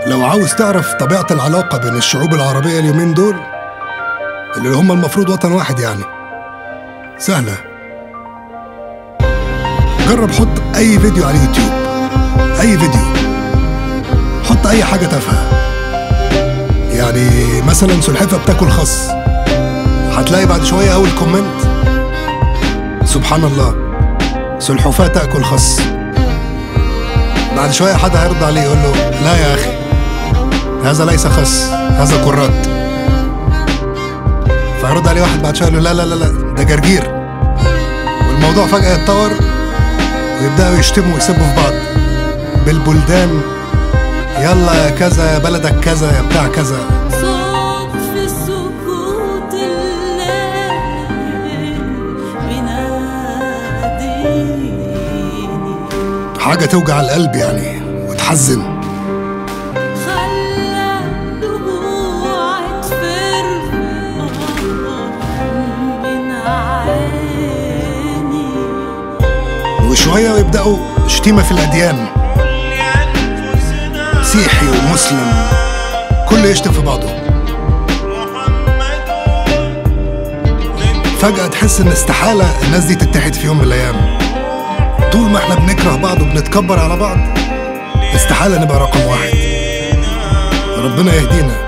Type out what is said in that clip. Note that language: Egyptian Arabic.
لو عاوز تعرف طبيعة العلاقة بين الشعوب العربية اليومين دول اللي هم المفروض وطن واحد يعني سهلة جرب حط أي فيديو على اليوتيوب أي فيديو حط أي حاجة تافهة يعني مثلا سلحفة بتاكل خس هتلاقي بعد شوية أول كومنت سبحان الله سلحفاة تاكل خس بعد شوية حد هيرد عليه يقول له لا يا أخي هذا ليس خس هذا كرات فيرد عليه واحد بعد شوية يقول له لا لا لا لا ده جرجير والموضوع فجأة يتطور ويبدأوا يشتموا ويسبوا في بعض بالبلدان يلا يا كذا يا بلدك كذا يا بتاع كذا صوت في سكوت الليل بيناديني حاجة توجع القلب يعني وتحزن خلى دموع تفر من عيني وشوية ويبدأوا شتيمة في الأديان مسيحي ومسلم كله يشتم في بعضه فجأة تحس إن استحالة الناس دي تتحد في يوم من الأيام طول ما احنا بنكره بعض وبنتكبر على بعض استحالة نبقى رقم واحد ربنا يهدينا